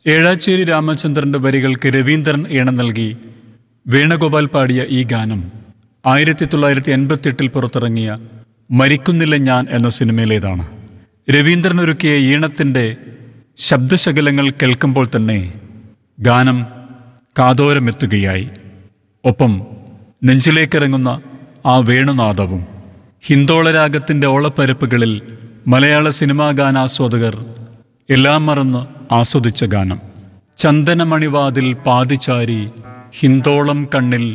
ഏഴാച്ചേരി രാമചന്ദ്രന്റെ വരികൾക്ക് രവീന്ദ്രൻ ഈണം നൽകി വേണുഗോപാൽ പാടിയ ഈ ഗാനം ആയിരത്തി തൊള്ളായിരത്തി എൺപത്തിയെട്ടിൽ പുറത്തിറങ്ങിയ മരിക്കുന്നില്ല ഞാൻ എന്ന സിനിമയിലേതാണ് രവീന്ദ്രൻ ഒരുക്കിയ ഈണത്തിൻ്റെ ശബ്ദശകലങ്ങൾ കേൾക്കുമ്പോൾ തന്നെ ഗാനം കാതോരമെത്തുകയായി ഒപ്പം നെഞ്ചിലേക്കിറങ്ങുന്ന ആ വേണുനാദവും ഹിന്ദോളരാഗത്തിൻ്റെ ഓളപ്പരപ്പുകളിൽ മലയാള സിനിമാ ഗാനാസ്വാദകർ എല്ലാം മറന്ന് ആസ്വദിച്ച ഗാനം ചന്ദനമണിവാതിൽ പാതിചാരി ഹിന്ദോളം കണ്ണിൽ